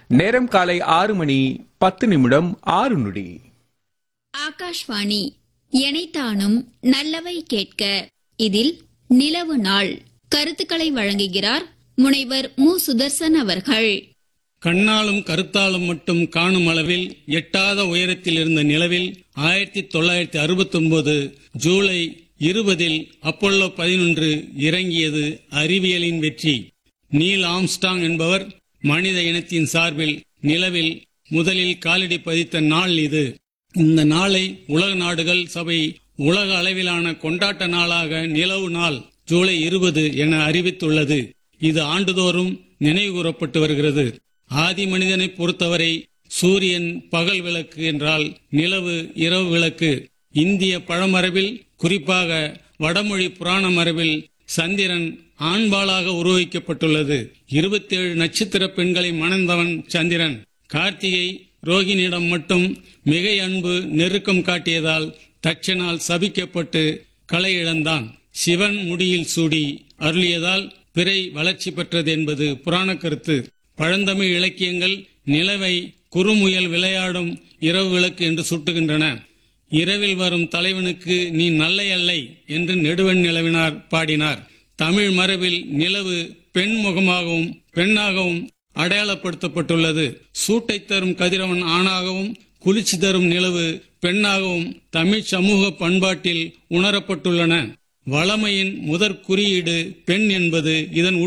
நேரம் காலை ஆறு மணி பத்து நிமிடம் ஆறு நொடி ஆகாஷ்வாணி எனைத்தானும் நல்லவை கேட்க இதில் நிலவு நாள் கருத்துக்களை வழங்குகிறார் முனைவர் மு சுதர்சன் அவர்கள் கண்ணாலும் கருத்தாலும் மட்டும் காணும் அளவில் எட்டாத உயரத்தில் இருந்த நிலவில் ஆயிரத்தி தொள்ளாயிரத்தி அறுபத்தி ஒன்பது ஜூலை இருபதில் அப்போலோ பதினொன்று இறங்கியது அறிவியலின் வெற்றி நீல் ஆம்ஸ்டாங் என்பவர் மனித இனத்தின் சார்பில் நிலவில் முதலில் காலடி பதித்த நாள் இது இந்த நாளை உலக நாடுகள் சபை உலக அளவிலான கொண்டாட்ட நாளாக நிலவு நாள் ஜூலை இருபது என அறிவித்துள்ளது இது ஆண்டுதோறும் நினைவு கூறப்பட்டு வருகிறது ஆதி மனிதனை பொறுத்தவரை சூரியன் பகல் விளக்கு என்றால் நிலவு இரவு விளக்கு இந்திய பழமரபில் குறிப்பாக வடமொழி புராண மரபில் சந்திரன் ஆண்பாளாக உருவகிக்கப்பட்டுள்ளது இருபத்தேழு நட்சத்திர பெண்களை மணந்தவன் சந்திரன் கார்த்திகை ரோகிணியிடம் மட்டும் மிகை அன்பு நெருக்கம் காட்டியதால் தட்சனால் சபிக்கப்பட்டு களை இழந்தான் சிவன் முடியில் சூடி அருளியதால் பிறை வளர்ச்சி பெற்றது என்பது புராண கருத்து பழந்தமிழ் இலக்கியங்கள் நிலவை குறுமுயல் விளையாடும் இரவு விளக்கு என்று சுட்டுகின்றன இரவில் வரும் தலைவனுக்கு நீ நல்லை அல்லை என்று நெடுவன் நிலவினார் பாடினார் தமிழ் மரபில் நிலவு பெண் முகமாகவும் பெண்ணாகவும் அடையாளப்படுத்தப்பட்டுள்ளது சூட்டை தரும் கதிரவன் ஆணாகவும் குளிர்ச்சி தரும் நிலவு பெண்ணாகவும் தமிழ் சமூக பண்பாட்டில் உணரப்பட்டுள்ளன வளமையின் முதற் குறியீடு பெண் என்பது இதன்